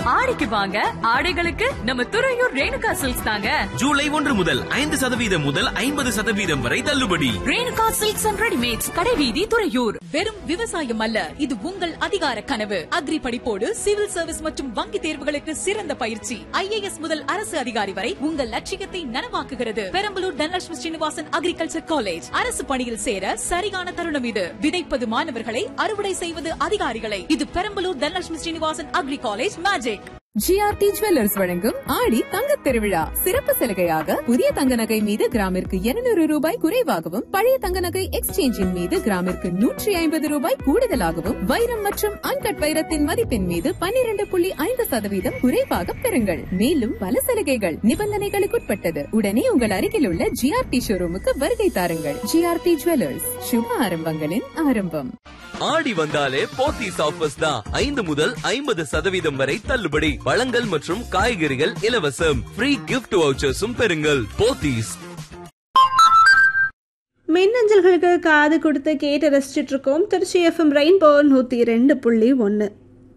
ஆடிக்கு வாங்க ஆடைகளுக்கு நம்ம துறையூர் ரேணுகா சில்க்ஸ் தாங்க ஜூலை ஒன்று முதல் ஐந்து சதவீதம் முதல் ஐம்பது சதவீதம் வரை தள்ளுபடி ரேணுகா சில்க்ஸ் அண்ட் ரெடிமேட்ஸ் கடைவீதி துறையூர் வெறும் விவசாயம் அல்ல இது உங்கள் அதிகார கனவு அக்ரி படிப்போடு சிவில் சர்வீஸ் மற்றும் வங்கி தேர்வுகளுக்கு சிறந்த பயிற்சி ஐஏஎஸ் முதல் அரசு அதிகாரி வரை உங்கள் லட்சியத்தை நனவாக்குகிறது பெரம்பலூர் தனலட்சுமி ஸ்ரீனிவாசன் அக்ரிகல்ச்சர் காலேஜ் அரசு பணியில் சேர சரியான தருணம் இது விதைப்பது மாணவர்களை அறுவடை செய்வது அதிகாரிகளை இது Perambalur Dhanalakshmi Srinivasan agri college magic GRT jewellers வழங்கும் ஆடி தங்கத் திருவிழா சிறப்பு சலுகையாக புதிய தங்க நகை மீது கிராமிற்கு 200 ரூபாய் குறைவாகவும் பழைய தங்க நகை எக்ஸ்சேஞ்சின் மீது கிராமிற்கு நூற்றி ஐம்பது ரூபாய் கூடுதலாகவும் வைரம் மற்றும் அன்கட் வைரத்தின் மதிப்பின் மீது 12.5% புள்ளி ஐந்து சதவீதம் குறைவாக பெறுங்கள் மேலும் பல சலுகைகள் நிபந்தனைகளுக்குட்பட்டது உடனே உங்கள் அருகில் உள்ள ஜிஆர்டி ஷோரூமுக்கு வருகை தாருங்கள் ஜிஆர்டி ஜுவல்லர்ஸ் சுப ஆரம்பங்களின் ஆரம்பம் ஆடி வந்தாலே போத்தீஸ் ஆஃபர்ஸ் தான் ஐந்து முதல் ஐம்பது சதவீதம் வரை தள்ளுபடி பழங்கள் மற்றும் காய்கறிகள் இலவசம் ஃப்ரீ கிஃப்ட் வவுச்சர்ஸும் பெறுங்கள் போத்தீஸ் மின்னஞ்சல்களுக்கு காது கொடுத்து கேட்டு ரசிச்சிட்டு இருக்கோம் திருச்சி எஃப்எம் ரெயின்போ நூற்றி ரெண்டு புள்ளி ஒன்று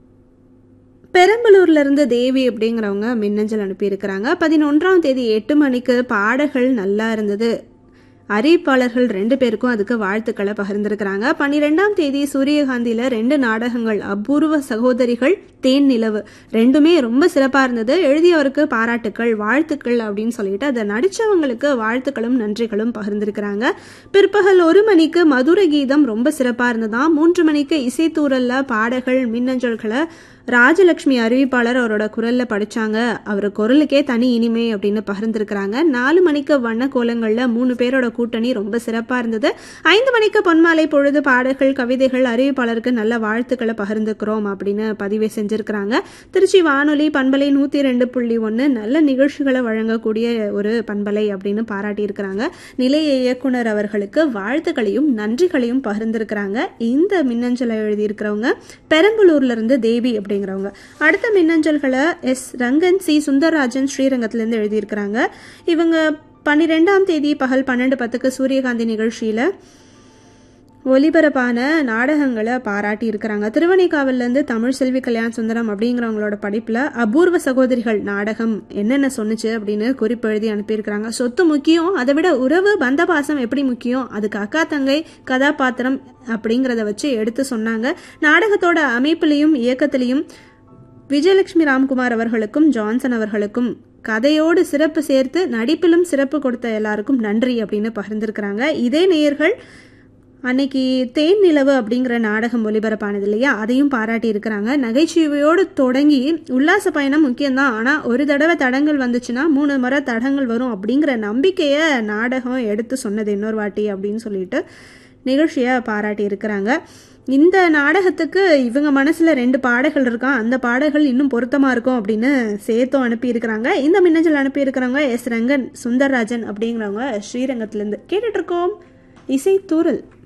பெரம்பலூர்லேருந்து தேவி அப்படிங்கிறவங்க மின்னஞ்சல் அனுப்பியிருக்கிறாங்க பதினொன்றாம் தேதி எட்டு மணிக்கு பாடல்கள் நல்லா இருந்தது அறிவிப்பாளர்கள் ரெண்டு பேருக்கும் அதுக்கு வாழ்த்துக்களை பகிர்ந்திருக்கிறாங்க பன்னிரெண்டாம் தேதி சூரியகாந்தியில் ரெண்டு நாடகங்கள் அபூர்வ சகோதரிகள் தேன் நிலவு ரெண்டுமே ரொம்ப சிறப்பாக இருந்தது எழுதியவருக்கு பாராட்டுக்கள் வாழ்த்துக்கள் அப்படின்னு சொல்லிட்டு அதை நடித்தவங்களுக்கு வாழ்த்துக்களும் நன்றிகளும் பகிர்ந்திருக்கிறாங்க பிற்பகல் ஒரு மணிக்கு மதுரை கீதம் ரொம்ப சிறப்பாக இருந்ததாம் மூன்று மணிக்கு இசைத்தூரல்ல பாடல்கள் மின்னஞ்சல்களை ராஜலட்சுமி அறிவிப்பாளர் அவரோட குரல்ல படிச்சாங்க அவர் குரலுக்கே தனி இனிமை அப்படின்னு பகிர்ந்திருக்கிறாங்க நாலு மணிக்கு வண்ண கோலங்கள்ல மூணு பேரோட கூட்டணி ரொம்ப சிறப்பா இருந்தது ஐந்து மணிக்கு பொன்மாலை பொழுது பாடல்கள் கவிதைகள் அறிவிப்பாளருக்கு நல்ல வாழ்த்துக்களை பகிர்ந்துக்கிறோம் அப்படின்னு பதிவு செஞ்சிருக்கிறாங்க திருச்சி வானொலி பண்பலை நூத்தி ரெண்டு புள்ளி ஒன்று நல்ல நிகழ்ச்சிகளை வழங்கக்கூடிய ஒரு பண்பலை அப்படின்னு பாராட்டியிருக்கிறாங்க நிலைய இயக்குனர் அவர்களுக்கு வாழ்த்துக்களையும் நன்றிகளையும் பகிர்ந்திருக்கிறாங்க இந்த மின்னஞ்சலை எழுதியிருக்கிறவங்க பெரம்பலூர்ல இருந்து தேவி அப்படிங்கிறவங்க அடுத்த மின்னஞ்சல்களை எஸ் ரங்கன் சி சுந்தரராஜன் ஸ்ரீரங்கத்திலேருந்து எழுதியிருக்கிறாங்க இவங்க பன்னிரெண்டாம் தேதி பகல் பன்னெண்டு பத்துக்கு சூரியகாந்தி நிகழ்ச்சியில் ஒலிபரப்பான நாடகங்களை பாராட்டி இருக்கிறாங்க திருவனைக்காவல்லேருந்து தமிழ் செல்வி கல்யாண் சுந்தரம் அப்படிங்கிறவங்களோட படிப்பில் அபூர்வ சகோதரிகள் நாடகம் என்னென்ன சொன்னுச்சு அப்படின்னு குறிப்பு எழுதி அனுப்பியிருக்கிறாங்க சொத்து முக்கியம் அதை விட உறவு பந்த பாசம் எப்படி முக்கியம் அதுக்கு அக்கா தங்கை கதாபாத்திரம் அப்படிங்கிறத வச்சு எடுத்து சொன்னாங்க நாடகத்தோட அமைப்பிலையும் இயக்கத்திலையும் விஜயலட்சுமி ராம்குமார் அவர்களுக்கும் ஜான்சன் அவர்களுக்கும் கதையோடு சிறப்பு சேர்த்து நடிப்பிலும் சிறப்பு கொடுத்த எல்லாருக்கும் நன்றி அப்படின்னு பகிர்ந்திருக்கிறாங்க இதே நேயர்கள் அன்னைக்கு தேன் நிலவு அப்படிங்கிற நாடகம் ஒலிபரப்பானது இல்லையா அதையும் பாராட்டி இருக்கிறாங்க நகைச்சுவையோடு தொடங்கி உல்லாச பயணம் முக்கியம்தான் ஆனால் ஒரு தடவை தடங்கள் வந்துச்சுன்னா மூணு முறை தடங்கள் வரும் அப்படிங்கிற நம்பிக்கையை நாடகம் எடுத்து சொன்னது இன்னொரு வாட்டி அப்படின்னு சொல்லிட்டு நிகழ்ச்சியை பாராட்டி இருக்கிறாங்க இந்த நாடகத்துக்கு இவங்க மனசில் ரெண்டு பாடல்கள் இருக்கான் அந்த பாடல்கள் இன்னும் பொருத்தமாக இருக்கும் அப்படின்னு சேர்த்தும் அனுப்பியிருக்கிறாங்க இந்த மின்னஞ்சல் அனுப்பியிருக்கிறவங்க எஸ் ரங்கன் சுந்தர்ராஜன் அப்படிங்கிறவங்க ஸ்ரீரங்கத்துலேருந்து கேட்டுட்ருக்கோம் இசை தூரல்